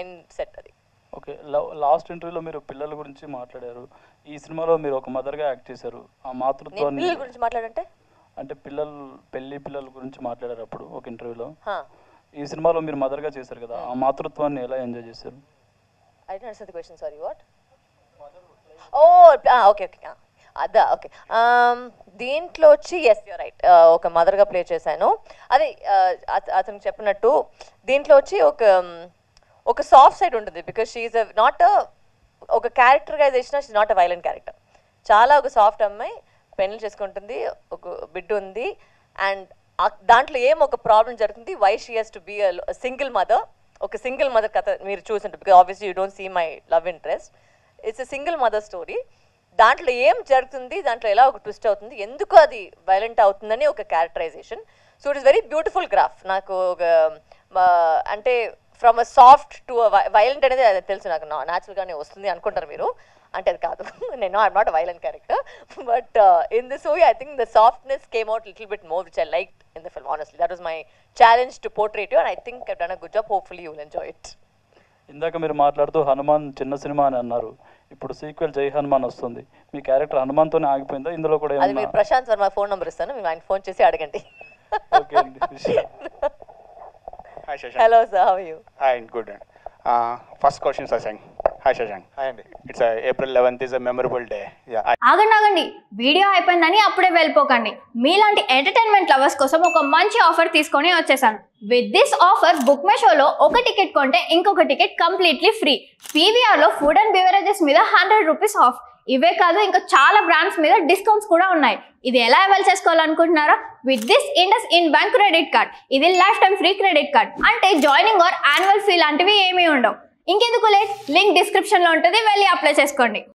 Main set అది okay last ఇంటర్వ్యూలో మీరు పిల్లల గురించి మాట్లాడారు ఈ సినిమాలో మీరు ఒక మదర్గా యాక్ట్ చేశారు ఆ నేను మాతృత్వాన్ని పిల్లల గురించి మాట్లాడంటే అంటే పిల్లలు పెళ్లి పిల్లల గురించి మాట్లాడారు అప్పుడు ఒక ఇంటర్వ్యూలో హా ఈ సినిమాలో మీరు మదర్గా చేశారు కదా ఆ మాతృత్వాన్ని ఎలా ఎంజాయ్ చేశారు I don't understand the question sorry what oh okay okay అదా ఓకే దీంట్లో వచ్చి ఎస్ యూర్ రైట్ ఒక మదర్గా ప్లే చేశాను అదే uh, అత- అతను చెప్పినట్టు దీంట్లో వచ్చి ఒక um, ఒక సాఫ్ట్ సైడ్ ఉంటుంది బికాస్ షీఈ్ నాట్ ఒక characterization she not a violent character చాలా ఒక సాఫ్ట్ అమ్మాయి పెళ్లి చేసుకుంటుంది ఒక బిడ్డ ఉంది అండ్ దాంట్లో ఏం ఒక ప్రాబ్లం జరుగుతుంది why she has to be single mother ఒక సింగిల్ మదర్ కథ మీరు చూసింటారు because obviously you don't see my love interest it's a single mother story దాంట్లో ఏం జరుగుతుంది దాంట్లో ఎలా ఒక ట్విస్ట్ అవుతుంది ఎందుకు అది వైలెంట్ అవుతుందని ఒక characterization so it is very beautiful graph నాకు ఒక మ, అంటే from a soft to violent అనేది అది తెలుసు నాకు న్యాచురల్గానే వస్తుంది అనుకుంటారు మీరు అంటే అది కాదు నేను I'm not violent character but in this movie I think the softness came out little bit more which I like in the film honestly that was my challenge to portray you and I think I done a good job hopefully you will enjoy it ఇందాక మీరు మాట్లాడుతూ హనుమాన్ చిన్న cinema అని అన్నారు ఇప్పుడు sequel జై హనుమాన్ వస్తుంది మీ character హనుమాన్తోనే ఆగిపోయిందా ఇందులో కూడా అది ఏమన్నా మీరు ప్రశాంత్ వర్మ ఫోన్ నెంబర్ ఇస్తాను మీరు ఆయన ఫోన్ చేసి అడగండి ఓకే అండి విషయం Hi, Shashank. Hello sir how you Hi, good. Uh, first question, Shashank. Hi, Shashank. Hi అండి It's uh, April 11th is a memorable day. Yeah ఆగండి ఆగండి వీడియో అయిపోయిందని అప్పుడే వెళ్ళిపోకండి మీలాంటి ఎంటర్టైన్మెంట్ లవర్స్ కోసం ఒక మంచి ఆఫర్ తీసుకొని వచ్చేసాను with this offer book my షోలో ఒక టికెట్ కొంటే ఇంకొక టికెట్ కంప్లీట్లీ ఫ్రీ పీవీఆర్లో ఫుడ్ అండ్ బెవరేజెస్ మీద హండ్రెడ్ రూపీస్ ఆఫ్ ఇవే కాదు ఇంకా చాలా బ్రాండ్స్ మీద డిస్కౌంట్స్ కూడా ఉన్నాయి ఇది ఎలా అవైల్ చేసుకోవాలనుకుంటున్నారా with this IndusInd bank credit card ఇది lifetime free credit card అంటే జాయినింగ్ ఆర్ యాన్యువల్ ఫీ లాంటివి ఏమీ ఉండవు ఇంకెందుకు లేట్ లింక్ డిస్క్రిప్షన్లో ఉంటుంది వెళ్ళి అప్లై చేసుకోండి